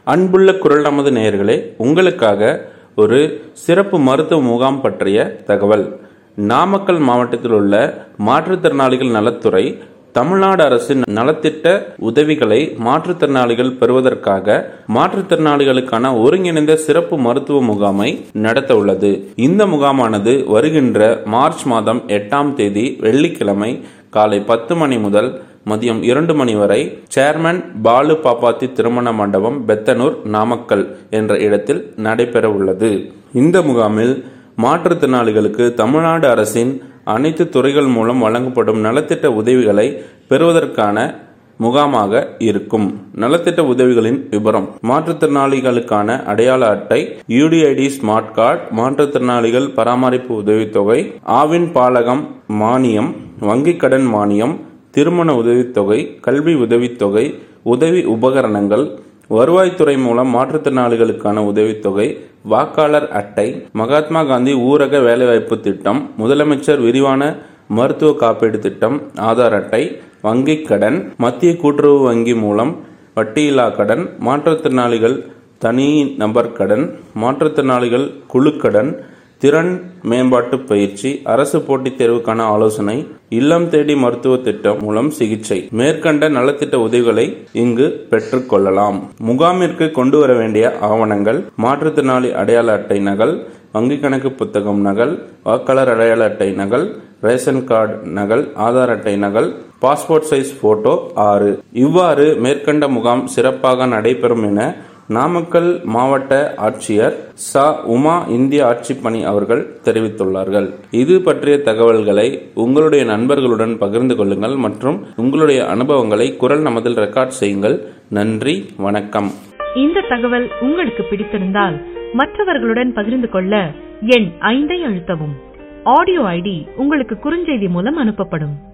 அன்புள்ள குரல் நமது நேயர்களே உங்களுக்காக ஒரு சிறப்பு மருத்துவ முகாம் பற்றிய தகவல் நாமக்கல் மாவட்டத்தில் உள்ள மாற்றுத்திறனாளிகள் நலத்துறை தமிழ்நாடு அரசின் நலத்திட்ட உதவிகளை மாற்றுத்திறனாளிகள் பெறுவதற்காக மாற்றுத்திறனாளிகளுக்கான ஒருங்கிணைந்த சிறப்பு மருத்துவ முகாமை நடத்த உள்ளது இந்த முகாமானது வருகின்ற மார்ச் மாதம் எட்டாம் தேதி வெள்ளிக்கிழமை காலை பத்து மணி முதல் மதியம் இரண்டு மணி வரை சேர்மன் பாலு பாப்பாத்தி திருமண மண்டபம் பெத்தனூர் நாமக்கல் என்ற இடத்தில் நடைபெற உள்ளது இந்த முகாமில் மாற்றுத்திறனாளிகளுக்கு தமிழ்நாடு அரசின் அனைத்து துறைகள் மூலம் வழங்கப்படும் நலத்திட்ட உதவிகளை பெறுவதற்கான முகாமாக இருக்கும் நலத்திட்ட உதவிகளின் விவரம் மாற்றுத்திறனாளிகளுக்கான அடையாள அட்டை யூடிஐடி ஸ்மார்ட் கார்டு மாற்றுத்திறனாளிகள் பராமரிப்பு உதவித்தொகை ஆவின் பாலகம் மானியம் வங்கிக் கடன் மானியம் திருமண உதவித்தொகை கல்வி உதவித்தொகை உதவி உபகரணங்கள் வருவாய்த்துறை மூலம் மாற்றுத்திறனாளிகளுக்கான உதவித்தொகை வாக்காளர் அட்டை மகாத்மா காந்தி ஊரக வேலைவாய்ப்பு திட்டம் முதலமைச்சர் விரிவான மருத்துவ காப்பீடு திட்டம் ஆதார் அட்டை வங்கிக் கடன் மத்திய கூட்டுறவு வங்கி மூலம் வட்டியில்லா கடன் மாற்றுத்திறனாளிகள் தனி நபர் கடன் மாற்றுத்திறனாளிகள் குழுக்கடன் திறன் மேம்பாட்டு பயிற்சி அரசு போட்டித் தேர்வுக்கான ஆலோசனை இல்லம் தேடி மருத்துவ திட்டம் மூலம் சிகிச்சை மேற்கண்ட நலத்திட்ட உதவிகளை இங்கு பெற்றுக்கொள்ளலாம் முகாமிற்கு கொண்டு வர வேண்டிய ஆவணங்கள் மாற்றுத்திறனாளி அடையாள அட்டை நகல் வங்கிக் கணக்கு புத்தகம் நகல் வாக்காளர் அடையாள அட்டை நகல் ரேஷன் கார்டு நகல் ஆதார் அட்டை நகல் பாஸ்போர்ட் சைஸ் போட்டோ ஆறு இவ்வாறு மேற்கண்ட முகாம் சிறப்பாக நடைபெறும் என நாமக்கல் மாவட்ட ஆட்சியர் ச உமா இந்திய ஆட்சிப்பணி அவர்கள் தெரிவித்துள்ளார்கள் இது பற்றிய தகவல்களை உங்களுடைய நண்பர்களுடன் பகிர்ந்து கொள்ளுங்கள் மற்றும் உங்களுடைய அனுபவங்களை குரல் நமதில் ரெக்கார்ட் செய்யுங்கள் நன்றி வணக்கம் இந்த தகவல் உங்களுக்கு பிடித்திருந்தால் மற்றவர்களுடன் பகிர்ந்து கொள்ள எண் ஐந்தை அழுத்தவும் ஆடியோ ஐடி உங்களுக்கு குறுஞ்செய்தி மூலம் அனுப்பப்படும்